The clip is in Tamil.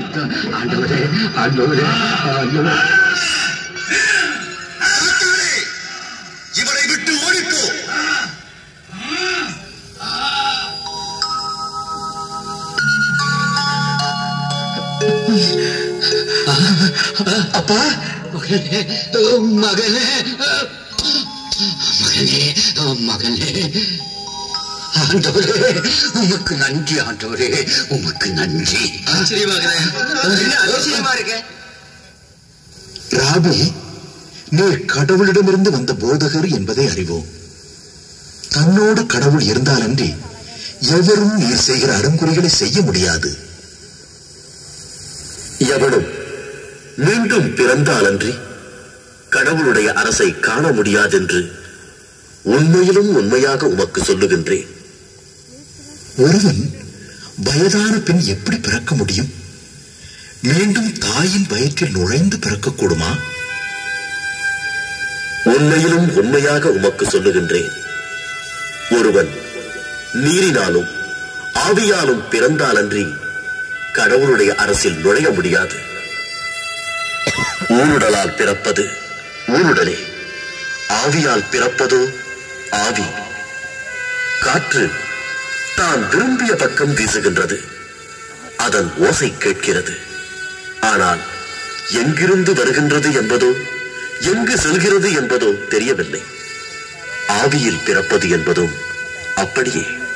ஆண்டவரே ஆண்டவரே ஆண்டவரே சாத்தானே, இவனை விட்டு ஓடிப்போ அப்பா மகனே மகனே மகனே மகனே ஆண்டவரே உமக்கு நன்றி ஆண்டவரே உமக்கு நன்றி ஆச்சரியமாகுதே என்ன அதிசயமா இருக்க ராபி நீர் கடவுளிடமிருந்து வந்த போதகர் என்பதை அறிவோம் தன்னோடு கடவுள் இருந்தாலன்றி எவரும் நீர் செய்கிற அருங்குறிகளை செய்ய முடியாது எவனும் மீண்டும் பிறந்தாலன்றி கடவுளுடைய அரசை காண முடியாதென்று உண்மையிலும் உண்மையாக உமக்கு சொல்லுகின்றேன் ஒருவன் வயதான பின் எப்படி பிறக்க முடியும் மீண்டும் தாயின் வயிற்றில் நுழைந்து பிறக்கக்கூடுமா உண்மையிலும் உண்மையாக உமக்கு சொல்லுகின்றேன் ஒருவன் நீரினாலும் ஆவியாலும் பிறந்தாலன்றி கடவுளுடைய அரசில் நுழைய முடியாது ஊனுடலால் பிறப்பது ஊனுடலே ஆவியால் பிறப்பதோ ஆவி காற்று தான் விரும்பிய பக்கம் வீசுகின்றது அதன் ஓசை கேட்கிறது ஆனால் எங்கிருந்து வருகின்றது என்பதோ எங்கு செல்கிறது என்பதோ தெரியவில்லை ஆவியில் பிறப்பது என்பதும் அப்படியே